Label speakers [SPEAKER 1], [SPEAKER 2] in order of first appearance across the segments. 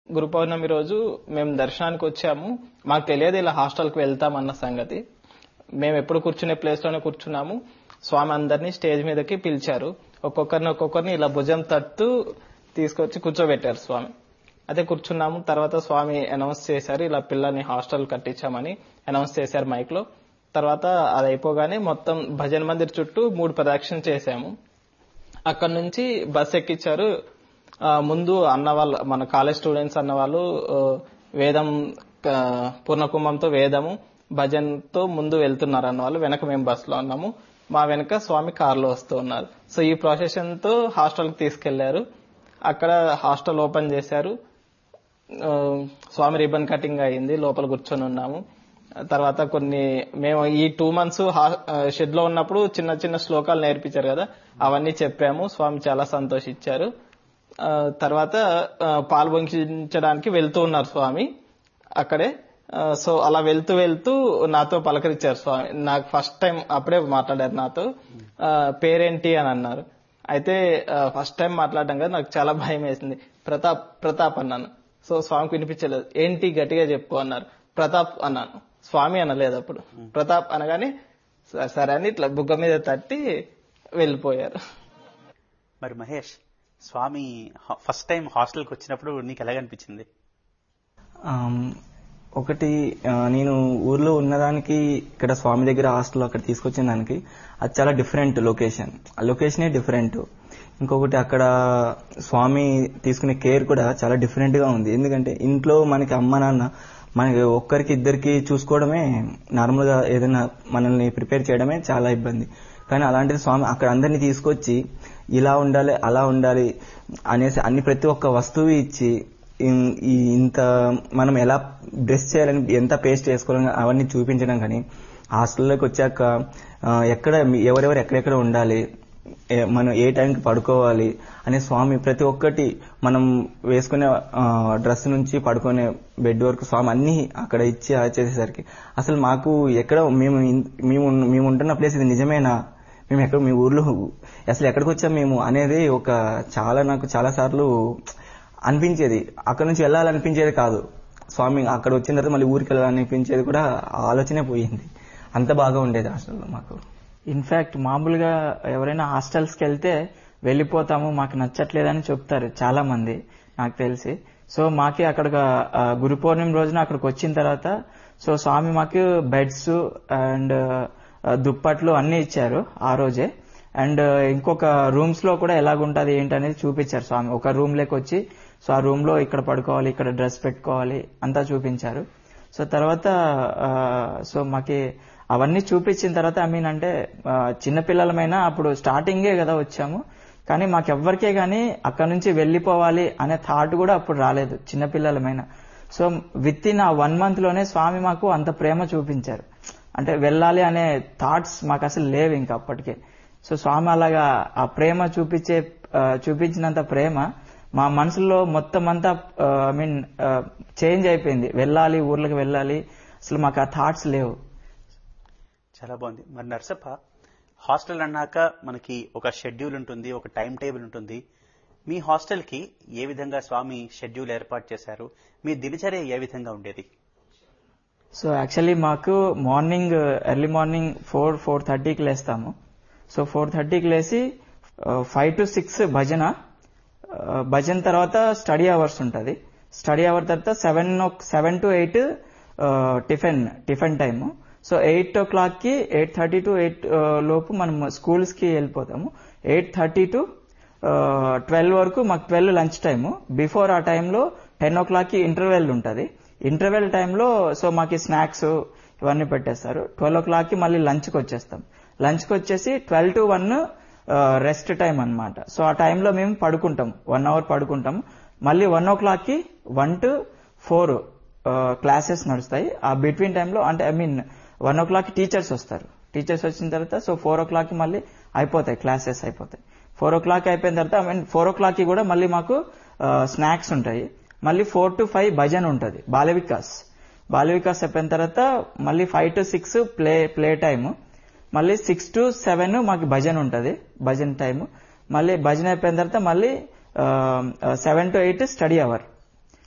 [SPEAKER 1] గురు పౌర్ణమి రోజు మేము దర్శనానికి వచ్చాము మాకు తెలియదు ఇలా హాస్టల్కి వెళ్తామన్న సంగతి మేము ఎప్పుడు కూర్చునే ప్లేస్ లోనే కూర్చున్నాము స్వామి అందరినీ స్టేజ్ మీదకి పిలిచారు ఒక్కొక్కరిని ఒక్కొక్కరిని ఇలా భుజం తట్టు తీసుకొచ్చి కూర్చోబెట్టారు స్వామి అదే కూర్చున్నాము తర్వాత స్వామి అనౌన్స్ చేశారు ఇలా పిల్లల్ని హాస్టల్ కట్టించామని అనౌన్స్ చేశారు మైక్ లో తర్వాత అది అయిపోగానే మొత్తం భజన్ మందిర్ చుట్టూ మూడు ప్రదక్షిణ చేశాము అక్కడ నుంచి బస్ ఎక్కించారు ఆ, ముందు అన్న వాళ్ళు మన కాలేజ్ స్టూడెంట్స్ అన్న వాళ్ళు ఆ, వేదం ఆ, పూర్ణకుంభంతో వేదము భజన్తో ముందు వెళ్తున్నారు అన్న వాళ్ళు వెనక మేము బస్సులో ఉన్నాము మా వెనక స్వామి కారులో వస్తూ ఉన్నారు సో ఈ ప్రొసెషన్ తో హాస్టల్కి తీసుకెళ్లారు అక్కడ హాస్టల్ ఓపెన్ చేశారు ఆ, స్వామి రిబన్ కటింగ్ అయింది లోపల కూర్చొని ఉన్నాము తర్వాత కొన్ని మేము ఈ టూ మంత్స్ షెడ్ లో ఉన్నప్పుడు చిన్న చిన్న శ్లోకాలు నేర్పించారు కదా అవన్నీ చెప్పాము స్వామి చాలా సంతోషించారు ఆ, తర్వాత ఆ, పాల్పొంగించడానికి వెళ్తూ ఉన్నారు స్వామి అక్కడే ఆ, సో అలా వెళ్తూ వెళ్తూ నాతో పలకరించారు స్వామి నాకు ఫస్ట్ టైం అప్పుడే మాట్లాడారు నాతో ఆ, పేరేంటి అని అన్నారు అయితే ఫస్ట్ టైం మాట్లాడడం కదా నాకు చాలా భయం వేసింది ప్రతాప్ ప్రతాప్ అన్నాను సో స్వామికి వినిపించలేదు ఏంటి గట్టిగా చెప్పు అన్నారు ప్రతాప్ అన్నాను స్వామి అనలేదు అప్పుడు ప్రతాప్ అనగానే "స- సరే అని ఇట్లా బుగ్గ మీద తట్టి వెళ్ళిపోయారు
[SPEAKER 2] మరి మహేష్ స్వామి హ- ఫస్ట్ టైం హాస్టల్కి వచ్చినప్పుడు నీకు ఎలాగనిపించింది
[SPEAKER 3] ఆమ్, ఒకటి ఆ, నేను ఊర్లో ఉన్నదానికి ఇక్కడ స్వామి దగ్గర హాస్టల్ అక్కడ తీసుకొచ్చిన దానికి అది చాలా డిఫరెంట్ లొకేషన్ ఆ లొకేషనే డిఫరెంట్ ఇంకొకటి అక్కడ స్వామి తీసుకునే కేర్ కూడా చాలా డిఫరెంట్ గా ఉంది ఎందుకంటే ఇంట్లో మనకి అమ్మ నాన్న మనకి ఒక్కరికి ఇద్దరికి చూసుకోవడమే నార్మల్ గా ఏదైనా మనల్ని ప్రిపేర్ చేయడమే చాలా ఇబ్బంది కానీ అలాంటిది స్వామి అక్కడ అందరినీ తీసుకొచ్చి ఇలా ఉండాలి అలా ఉండాలి అనేసి అన్ని ప్రతి ఒక్క వస్తువు ఇచ్చి ఇన్- ఈ ఇంత మనం ఎలా డ్రెస్ చేయాలని ఎంత పేస్ట్ చేసుకోవాలని అవన్నీ చూపించడం కానీ హాస్టల్లోకి వచ్చాక ఆ, ఎక్కడ మీ- ఎవరెవరు ఎక్కడెక్కడ ఉండాలి ఏ- మనం ఏ టైంకి పడుకోవాలి అనే స్వామి ప్రతి ఒక్కటి మనం వేసుకునే డ్రెస్ నుంచి పడుకునే బెడ్ వరకు స్వామి అన్ని అక్కడ ఇచ్చి అలా చేసేసరికి అసలు మాకు ఎక్కడ మేము ఇన్- మేము ఉన్న- మేము ఉంటున్న ప్లేస్ ఇది నిజమేనా మేము ఎక్కడ మీ ఊర్లో అసలు ఎక్కడికి వచ్చాం మేము అనేది ఒక చాలా నాకు చాలా సార్లు అనిపించేది అక్కడ నుంచి వెళ్ళాలనిపించేది కాదు స్వామి అక్కడ వచ్చిన తర్వాత మళ్ళీ ఊరికి వెళ్ళాలనిపించేది కూడా ఆ ఆలోచనే పోయింది అంత బాగా ఉండేది హాస్టల్లో మాకు
[SPEAKER 4] ఇన్ఫాక్ట్ మామూలుగా ఎవరైనా హాస్టల్స్కి వెళ్తే వెళ్ళిపోతాము మాకు నచ్చట్లేదని చెప్తారు చాలా మంది నాకు తెలిసి సో మాకి అక్కడ గురు పౌర్ణమి రోజున అక్కడికి వచ్చిన తర్వాత సో స్వామి మాకు బెడ్స్ అండ్ దుప్పట్లు అన్ని ఇచ్చారు ఆ రోజే అండ్ ఇంకొక రూమ్స్ లో కూడా ఎలాగుంటది ఏంటి అనేది చూపించారు స్వామి ఒక రూమ్ లోకి వచ్చి సో ఆ రూమ్ లో ఇక్కడ పడుకోవాలి ఇక్కడ డ్రెస్ పెట్టుకోవాలి అంతా చూపించారు సో తర్వాత ఆ, సో మాకి అవన్నీ చూపించిన తర్వాత ఐ మీన్ అంటే ఆ, చిన్నపిల్లలమైనా అప్పుడు స్టార్టింగే కదా వచ్చాము కానీ మాకెవ్వరికే కానీ అక్కడ నుంచి వెళ్ళిపోవాలి అనే థాట్ కూడా అప్పుడు రాలేదు చిన్నపిల్లలమైనా సో విత్ ఇన్ ఆ వన్ మంత్ లోనే స్వామి మాకు అంత ప్రేమ చూపించారు అంటే వెళ్ళాలి అనే థాట్స్ మాకు అసలు లేవు ఇంకా అప్పటికే సో స్వామి అలాగా ఆ ప్రేమ చూపించే ఆ, చూపించినంత ప్రేమ మా మనసులో మొత్తం అంతా ఐ మీన్ చేంజ్ అయిపోయింది వెళ్ళాలి ఊర్లకు వెళ్ళాలి అసలు మాకు ఆ థాట్స్ లేవు
[SPEAKER 2] చాలా బాగుంది మరి నర్సప్ప హాస్టల్ అన్నాక మనకి ఒక షెడ్యూల్ ఉంటుంది ఒక టైం టేబుల్ ఉంటుంది మీ హాస్టల్కి ఏ విధంగా స్వామి షెడ్యూల్ ఏర్పాటు చేశారు మీ దినచర్య ఏ విధంగా ఉండేది
[SPEAKER 4] సో యాక్చువల్లీ మాకు morning early morning four four థర్టీకి లేస్తాము సో ఫోర్ థర్టీకి లేచి ఫైవ్ టు సిక్స్ భజన ఆ, భజన తర్వాత స్టడీ అవర్స్ ఉంటుంది స్టడీ అవర్ తర్వాత seven seven to eight tiffin tiffin time so eight o'clock కి ఎయిట్ థర్టీ టు ఎయిట్ లోపు మనం స్కూల్స్ కి వెళ్ళిపోతాము ఎయిట్ థర్టీ టు ట్వెల్వ్ వరకు మాకు ట్వెల్వ్ లంచ్ టైము బిఫోర్ ఆ టైంలో టెన్ ఓ క్లాక్ కి ఇంటర్వెల్ ఉంటుంది ఇంటర్వెల్ టైంలో సో మాకు స్నాక్స్ ఇవన్నీ పెట్టేస్తారు ట్వెల్వ్ ఓ క్లాక్ కి మళ్ళీ లంచ్కి వచ్చేస్తాం లంచ్కి వచ్చేసి twelve to one rest time అన్నమాట సో ఆ టైంలో మేము పడుకుంటాం వన్ అవర్ పడుకుంటాం మళ్ళీ వన్ ఓ క్లాక్ కి వన్ టు ఫోర్ క్లాసెస్ నడుస్తాయి ఆ బిట్వీన్ టైంలో అంటే I mean one o'clock teachers వస్తారు టీచర్స్ వచ్చిన తర్వాత సో ఫోర్ ఓ క్లాక్ కి మళ్ళీ అయిపోతాయి క్లాసెస్ అయిపోతాయి ఫోర్ ఓ క్లాక్ అయిపోయిన తర్వాత I mean four o'clock కి కూడా మళ్ళీ మాకు స్నాక్స్ ఉంటాయి మళ్ళీ ఫోర్ టు ఫైవ్ భజన్ ఉంటుంది బాల వికాస్ బాల వికాస్ అయిపోయిన తర్వాత మళ్ళీ five to six play play time మళ్ళీ సిక్స్ టు సెవెన్ మాకు భజన్ ఉంటుంది భజన్ టైం మళ్ళీ భజన అయిపోయిన తర్వాత మళ్ళీ seven to eight study hour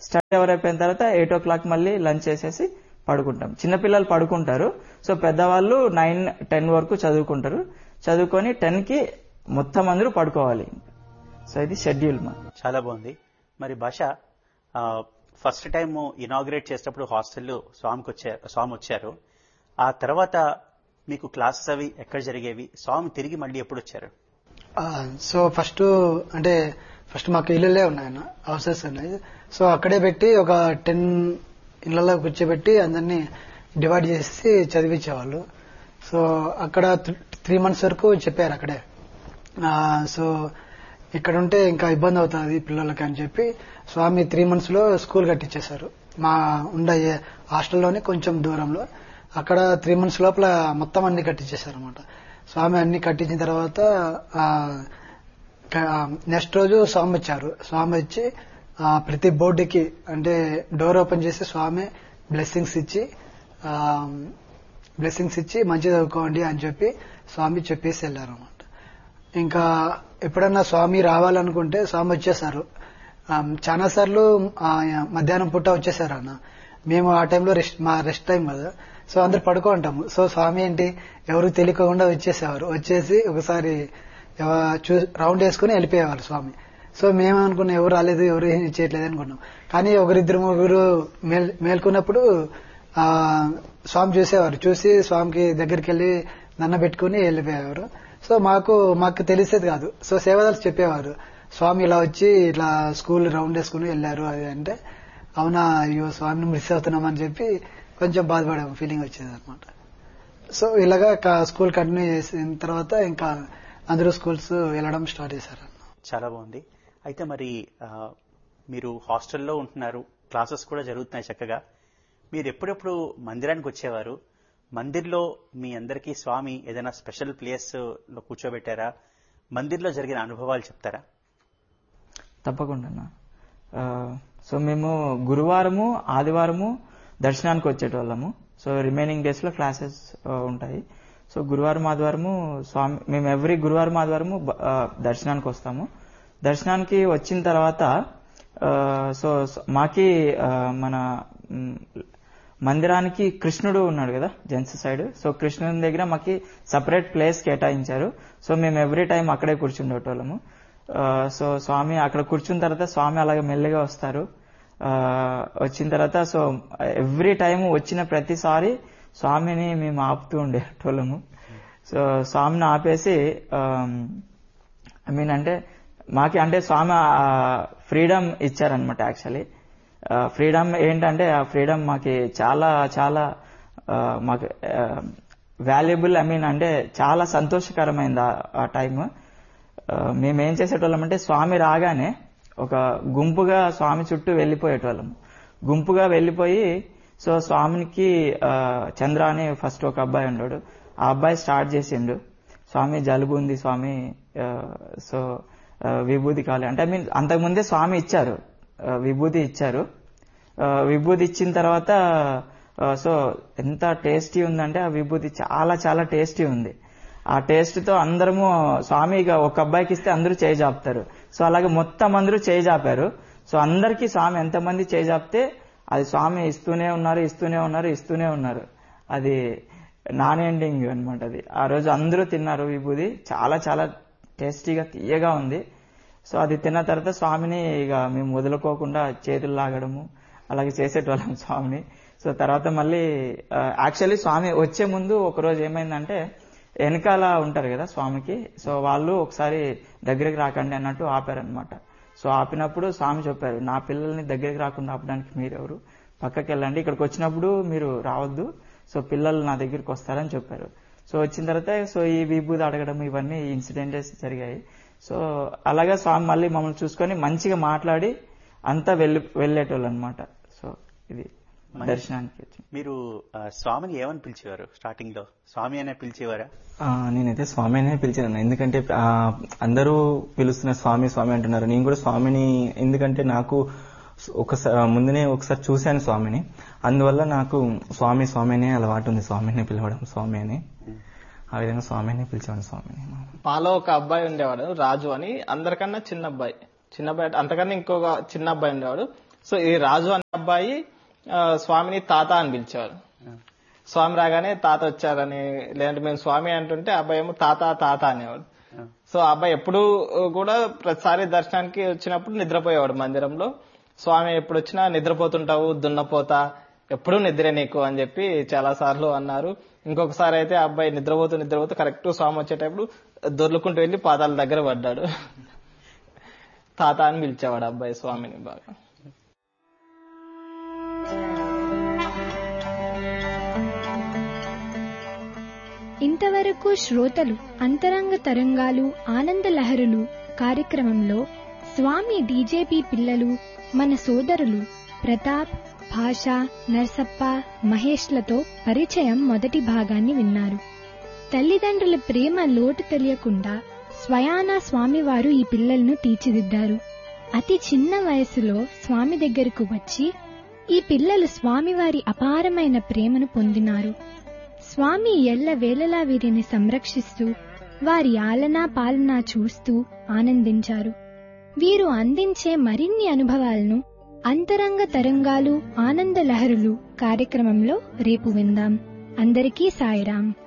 [SPEAKER 4] study hour అయిపోయిన తర్వాత ఎయిట్ ఓ క్లాక్ మళ్ళీ లంచ్ చేసేసి పడుకుంటాం చిన్నపిల్లలు పడుకుంటారు సో పెద్దవాళ్ళు నైన్ టెన్ వరకు చదువుకుంటారు చదువుకొని టెన్ కి మొత్తం అందరూ పడుకోవాలి సో ఇది షెడ్యూల్ మా
[SPEAKER 2] చాలా బాగుంది మరి భాష ఫస్ట్ టైం ఇనాగ్రేట్ చేసేటప్పుడు హాస్టల్లో స్వామికి వచ్చారు స్వామి వచ్చారు ఆ తర్వాత మీకు క్లాసెస్ అవి ఎక్కడ జరిగేవి స్వామి తిరిగి మళ్ళీ ఎప్పుడు వచ్చారు
[SPEAKER 5] ఆ, సో ఫస్ట్ అంటే ఫస్ట్ మాకు ఇళ్ళలే ఉన్నాయన్న హౌసెస్ ఉన్నాయి సో అక్కడే పెట్టి ఒక టెన్ ఇళ్లలో కూర్చోబెట్టి అందరినీ డివైడ్ చేసి చదివించేవాళ్ళు సో అక్కడ త్రీ మంత్స్ వరకు చెప్పారు అక్కడే ఆ, సో ఇక్కడ ఉంటే ఇంకా ఇబ్బంది అవుతుంది పిల్లలకి అని చెప్పి స్వామి త్రీ మంత్స్ లో స్కూల్ కట్టించేశారు మా ఉండే హాస్టల్లోనే కొంచెం దూరంలో అక్కడ త్రీ మంత్స్ లోపల మొత్తం అన్ని కట్టించేశారు అనమాట స్వామి అన్ని కట్టించిన తర్వాత నెక్స్ట్ రోజు స్వామి వచ్చారు స్వామి వచ్చి ఆ, ప్రతి బోర్డుకి అంటే డోర్ ఓపెన్ చేసి స్వామి బ్లెస్సింగ్స్ ఇచ్చి బ్లెస్సింగ్స్ ఇచ్చి మంచి చదువుకోండి అని చెప్పి స్వామి చెప్పేసి వెళ్ళారు అనమాట ఇంకా ఎప్పుడన్నా స్వామి రావాలనుకుంటే స్వామి వచ్చేసారు చాలా సార్లు మధ్యాహ్నం పూట వచ్చేసారు అన్న మేము ఆ టైంలో రెస్ట్ మా రెస్ట్ టైం కదా సో అందరు పడుకో ఉంటాము సో స్వామి ఏంటి ఎవరు తెలియకుండా వచ్చేసేవారు వచ్చేసి ఒకసారి ఎవ- చూ రౌండ్ వేసుకుని వెళ్ళిపోయేవారు స్వామి సో మేము అనుకున్నాం ఎవరు రాలేదు ఎవరు ఏం చేయట్లేదు అనుకున్నాం కానీ ఒకరిద్దరు ముగ్గురు మేల్ మేల్కొన్నప్పుడు ఆ స్వామి చూసేవారు చూసి స్వామికి దగ్గరికి వెళ్ళి దండ పెట్టుకుని వెళ్ళిపోయేవారు సో మాకు మాకు తెలిసేది కాదు సో సేవదాలు చెప్పేవారు స్వామి ఇలా వచ్చి ఇట్లా స్కూల్ రౌండ్ వేసుకుని వెళ్ళారు అది అంటే అవునా అయ్యో స్వామిని మిస్ అవుతున్నాం అని చెప్పి కొంచెం బాధపడే ఫీలింగ్ వచ్చేది అనమాట సో ఇలాగా క- స్కూల్ కంటిన్యూ చేసిన తర్వాత ఇంకా అందరూ స్కూల్స్ వెళ్ళడం స్టార్ట్ చేశారు
[SPEAKER 2] చాలా బాగుంది అయితే మరి ఆ, మీరు హాస్టల్లో ఉంటున్నారు క్లాసెస్ కూడా జరుగుతున్నాయి చక్కగా మీరు ఎప్పుడెప్పుడు మందిరానికి వచ్చేవారు మందిర్లో మీ అందరికీ స్వామి ఏదైనా స్పెషల్ ప్లేస్ లో కూర్చోబెట్టారా మందిర్లో జరిగిన అనుభవాలు చెప్తారా
[SPEAKER 4] తప్పకుండా అన్న. ఆ, సో మేము గురువారము ఆదివారము దర్శనానికి వచ్చేటోళ్ళము సో రిమైనింగ్ డేస్ లో క్లాసెస్ ఆ, ఉంటాయి సో గురువారం ఆదివారము స్వామి మేము ఎవ్రీ గురువారం ఆదివారము బ- ఆ, దర్శనానికి వస్తాము దర్శనానికి వచ్చిన తర్వాత ఆ, సో సో మాకి ఆ, మన మ్, మందిరానికి కృష్ణుడు ఉన్నాడు కదా జెంట్స్ సైడ్ సో కృష్ణుని దగ్గర మాకి సపరేట్ ప్లేస్ కేటాయించారు సో మేము ఎవ్రీ టైం అక్కడే కూర్చుండేటోళ్ళము ఆ, సో స్వామి అక్కడ కూర్చున్న తర్వాత స్వామి అలాగే మెల్లిగా వస్తారు ఆ, వచ్చిన తర్వాత సో ఎవ్రీ టైం వచ్చిన ప్రతిసారి స్వామిని మేము ఆపుతూ ఉండేటోళ్ళము సో స్వామిని ఆపేసి ఐ మీన్ అంటే మాకి అంటే స్వామి ఫ్రీడమ్ ఇచ్చారనమాట యాక్చువల్లీ ఫ్రీడమ్ ఏంటంటే ఆ ఫ్రీడమ్ మాకి చాలా చాలా ఆ, మాకు వాల్యుబుల్ ఐ మీన్ అంటే చాలా సంతోషకరమైంది ఆ- ఆ టైం మేము ఏం చేసేటోళ్ళం అంటే స్వామి రాగానే ఒక గుంపుగా స్వామి చుట్టూ వెళ్ళిపోయేటోళ్ళం గుంపుగా వెళ్ళిపోయి సో స్వామికి ఆ, చంద్ర అని ఫస్ట్ ఒక అబ్బాయి ఉన్నాడు ఆ అబ్బాయి స్టార్ట్ చేసిండు స్వామి జలుబు ఉంది స్వామి ఆ, సో ఆ, విభూతి కావాలి అంటే ఐ మీన్ అంతకుముందే స్వామి ఇచ్చారు ఆ, విభూతి ఇచ్చారు ఆ, విభూతి ఇచ్చిన తర్వాత ఆ, సో ఎంత టేస్టీ ఉందంటే ఆ విభూతి చాలా చాలా టేస్టీ ఉంది ఆ టేస్ట్ తో అందరము స్వామి ఇక ఒక అబ్బాయికి ఇస్తే అందరూ చేయి చాపుతారు సో అలాగే మొత్తం అందరూ చేయి చాపారు సో అందరికీ స్వామి ఎంతమంది చేయి చాపితే అది స్వామి ఇస్తూనే ఉన్నారు ఇస్తూనే ఉన్నారు ఇస్తూనే ఉన్నారు అది నాన్ ఎండింగ్ అనమాట అది ఆ రోజు అందరూ తిన్నారు విభూది చాలా చాలా టేస్టీగా తీయగా ఉంది సో అది తిన్న తర్వాత స్వామిని ఇక మేము వదులుకోకుండా చేతులు లాగడము అలాగే చేసేటోళ్ళం స్వామిని సో తర్వాత మళ్ళీ యాక్చువల్లీ స్వామి వచ్చే ముందు ఒక రోజు ఏమైందంటే వెనకాల ఉంటారు కదా స్వామికి సో వాళ్ళు ఒకసారి దగ్గరికి రాకండి అన్నట్టు ఆపారనమాట సో ఆపినప్పుడు స్వామి చెప్పారు నా పిల్లల్ని దగ్గరికి రాకుండా ఆపడానికి మీరెవరు పక్కకి వెళ్ళండి ఇక్కడికి వచ్చినప్పుడు మీరు రావద్దు సో పిల్లలు నా దగ్గరికి వస్తారని చెప్పారు సో వచ్చిన తర్వాత సో ఈ విభూతి అడగడం ఇవన్నీ ఇన్సిడెంటెస్ జరిగాయి సో అలాగే స్వామి మళ్ళీ మమ్మల్ని చూసుకొని మంచిగా మాట్లాడి అంతా వెళ్ళి వెళ్ళేటోళ్ళు అనమాట సో ఇది దర్శనానికి వచ్చి
[SPEAKER 2] మీరు ఆ, స్వామిని ఏమని పిలిచేవారు స్టార్టింగ్ లో స్వామి అనే పిలిచేవారా
[SPEAKER 3] ఆ, నేనైతే స్వామి అనే పిలిచాను ఎందుకంటే ఆ, అందరూ పిలుస్తున్న స్వామి స్వామి అంటున్నారు నేను కూడా స్వామిని ఎందుకంటే నాకు ఒకసారి ముందునే ఒకసారి చూశాను స్వామిని అందువల్ల నాకు స్వామి స్వామి అనే అలవాటు ఉంది స్వామిని పిలవడం స్వామి అని ఆ విధంగా స్వామిని పిలిచాను స్వామిని
[SPEAKER 1] మాలో ఒక అబ్బాయి ఉండేవాడు రాజు అని అందరికన్నా చిన్న అబ్బాయి చిన్న అబ్బాయి అంతకన్నా ఇంకొక చిన్న అబ్బాయి ఉండేవాడు సో ఈ రాజు అనే అబ్బాయి ఆ, స్వామిని తాత అని పిలిచేవారు స్వామి రాగానే తాత వచ్చారని లేదంటే మేము స్వామి అంటుంటే అబ్బాయి ఏమో తాత తాత అనేవాడు సో ఆ అబ్బాయి ఎప్పుడు కూడా ప్రతిసారి దర్శనానికి వచ్చినప్పుడు నిద్రపోయేవాడు మందిరంలో స్వామి ఎప్పుడు వచ్చినా నిద్రపోతుంటావు దున్నపోతా ఎప్పుడూ నిద్రే నీకు అని చెప్పి చాలా సార్లు అన్నారు ఇంకొకసారి అయితే ఆ అబ్బాయి నిద్రపోతూ నిద్రపోతూ కరెక్ట్ స్వామి వచ్చేటప్పుడు దొర్లుకుంటూ వెళ్లి పాదాల దగ్గర పడ్డాడు తాత అని పిలిచేవాడు ఆ అబ్బాయి స్వామిని బాగా
[SPEAKER 6] ఇంతవరకు శ్రోతలు అంతరంగ తరంగాలు ఆనంద లహరులు కార్యక్రమంలో స్వామి డీజేపీ పిల్లలు మన సోదరులు ప్రతాప్ భాష నర్సప్ప మహేష్లతో పరిచయం మొదటి భాగాన్ని విన్నారు తల్లిదండ్రుల ప్రేమ లోటు తెలియకుండా స్వయాన స్వామివారు ఈ పిల్లలను తీర్చిదిద్దారు అతి చిన్న వయసులో స్వామి దగ్గరకు వచ్చి ఈ పిల్లలు స్వామివారి అపారమైన ప్రేమను పొందినారు స్వామి ఎల్ల వేళలా వీరిని సంరక్షిస్తూ వారి ఆలనా పాలనా చూస్తూ ఆనందించారు వీరు అందించే మరిన్ని అనుభవాలను అంతరంగ తరంగాలు ఆనంద లహరులు కార్యక్రమంలో రేపు విందాం అందరికీ సాయిరాం